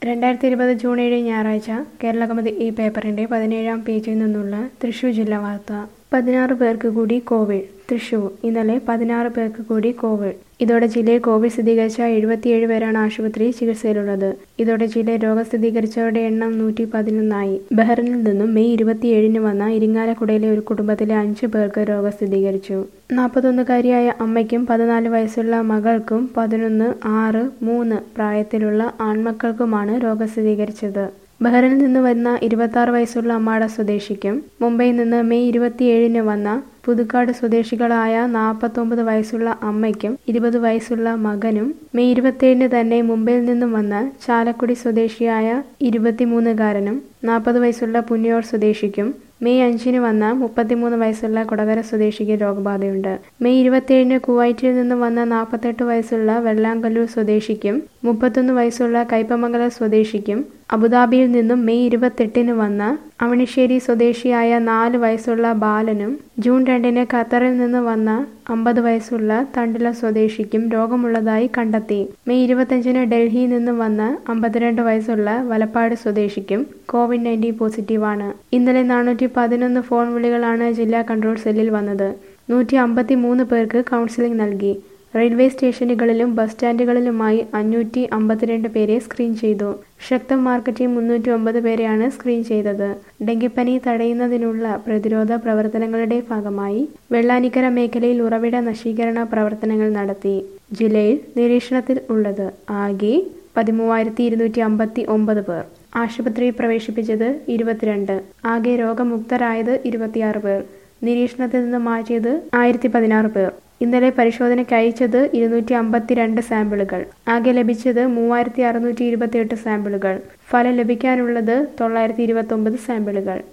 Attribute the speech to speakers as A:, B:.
A: രണ്ടായിരത്തി ഇരുപത് ജൂൺ ഏഴ് ഞായറാഴ്ച കേരളകൗമുദി ഈ പേപ്പറിന്റെ പതിനേഴാം പേജിൽ നിന്നുള്ള തൃശൂർ ജില്ലാ വാർത്ത പതിനാറ് പേർക്ക് കൂടി കോവിഡ് തൃശൂർ ഇന്നലെ പതിനാറ് പേർക്ക് കൂടി കോവിഡ് ഇതോടെ ജില്ലയിൽ കോവിഡ് സ്ഥിരീകരിച്ച എഴുപത്തിയേഴ് പേരാണ് ആശുപത്രിയിൽ ചികിത്സയിലുള്ളത് ഇതോടെ ജില്ലയിൽ രോഗം സ്ഥിരീകരിച്ചവരുടെ എണ്ണം നൂറ്റി പതിനൊന്നായി ബഹ്റിനിൽ നിന്നും മെയ് ഇരുപത്തിയേഴിന് വന്ന ഇരിങ്ങാലക്കുടയിലെ ഒരു കുടുംബത്തിലെ അഞ്ച് പേർക്ക് രോഗം സ്ഥിരീകരിച്ചു നാൽപ്പത്തൊന്നുകാരിയായ അമ്മയ്ക്കും പതിനാല് വയസ്സുള്ള മകൾക്കും പതിനൊന്ന് ആറ് മൂന്ന് പ്രായത്തിലുള്ള ആൺമക്കൾക്കുമാണ് രോഗം സ്ഥിരീകരിച്ചത് ബഹ്റിനിൽ നിന്ന് വന്ന ഇരുപത്തി വയസ്സുള്ള അമ്മാട സ്വദേശിക്കും മുംബൈയിൽ നിന്ന് മെയ് ഇരുപത്തിയേഴിന് വന്ന പുതുക്കാട് സ്വദേശികളായ നാൽപ്പത്തൊമ്പത് വയസ്സുള്ള അമ്മയ്ക്കും ഇരുപത് വയസ്സുള്ള മകനും മെയ് ഇരുപത്തിയേഴിന് തന്നെ മുംബൈയിൽ നിന്നും വന്ന ചാലക്കുടി സ്വദേശിയായ ഇരുപത്തിമൂന്നുകാരനും നാൽപ്പത് വയസ്സുള്ള പുന്നയൂർ സ്വദേശിക്കും മെയ് അഞ്ചിന് വന്ന മുപ്പത്തിമൂന്ന് വയസ്സുള്ള കൊടകര സ്വദേശിക്ക് രോഗബാധയുണ്ട് മെയ് ഇരുപത്തിയേഴിന് കുവൈറ്റിൽ നിന്ന് വന്ന നാൽപ്പത്തെട്ട് വയസ്സുള്ള വെള്ളാങ്കല്ലൂർ സ്വദേശിക്കും മുപ്പത്തൊന്ന് വയസ്സുള്ള കൈപ്പമംഗലം സ്വദേശിക്കും അബുദാബിയിൽ നിന്നും മെയ് ഇരുപത്തെട്ടിന് വന്ന അവണിശ്ശേരി സ്വദേശിയായ നാല് വയസ്സുള്ള ബാലനും ജൂൺ രണ്ടിന് ഖത്തറിൽ നിന്ന് വന്ന അമ്പത് വയസ്സുള്ള തണ്ടില സ്വദേശിക്കും രോഗമുള്ളതായി കണ്ടെത്തി മെയ് ഇരുപത്തഞ്ചിന് ഡൽഹിയിൽ നിന്ന് വന്ന അമ്പത്തിരണ്ട് വയസ്സുള്ള വലപ്പാട് സ്വദേശിക്കും കോവിഡ് നയൻറ്റീൻ പോസിറ്റീവാണ് ഇന്നലെ നാനൂറ്റി പതിനൊന്ന് ഫോൺ വിളികളാണ് ജില്ലാ കൺട്രോൾ സെല്ലിൽ വന്നത് നൂറ്റി അമ്പത്തി മൂന്ന് പേർക്ക് കൗൺസിലിംഗ് നൽകി റെയിൽവേ സ്റ്റേഷനുകളിലും ബസ് സ്റ്റാൻഡുകളിലുമായി അഞ്ഞൂറ്റി അമ്പത്തിരണ്ട് പേരെ സ്ക്രീൻ ചെയ്തു ശക്തം മാർക്കറ്റിൽ മുന്നൂറ്റി ഒമ്പത് പേരെയാണ് സ്ക്രീൻ ചെയ്തത് ഡെങ്കിപ്പനി തടയുന്നതിനുള്ള പ്രതിരോധ പ്രവർത്തനങ്ങളുടെ ഭാഗമായി വെള്ളാനിക്കര മേഖലയിൽ ഉറവിട നശീകരണ പ്രവർത്തനങ്ങൾ നടത്തി ജില്ലയിൽ നിരീക്ഷണത്തിൽ ഉള്ളത് ആകെ പതിമൂവായിരത്തി ഇരുന്നൂറ്റി അമ്പത്തി ഒമ്പത് പേർ ആശുപത്രിയിൽ പ്രവേശിപ്പിച്ചത് ഇരുപത്തിരണ്ട് ആകെ രോഗമുക്തരായത് ഇരുപത്തിയാറ് പേർ നിരീക്ഷണത്തിൽ നിന്ന് മാറ്റിയത് ആയിരത്തി പതിനാറ് പേർ ഇന്നലെ പരിശോധനയ്ക്ക് അയച്ചത് ഇരുന്നൂറ്റി അമ്പത്തിരണ്ട് സാമ്പിളുകൾ ആകെ ലഭിച്ചത് മൂവായിരത്തി അറുന്നൂറ്റി ഇരുപത്തിയെട്ട് സാമ്പിളുകൾ ഫലം ലഭിക്കാനുള്ളത് തൊള്ളായിരത്തി ഇരുപത്തി ഒമ്പത് സാമ്പിളുകൾ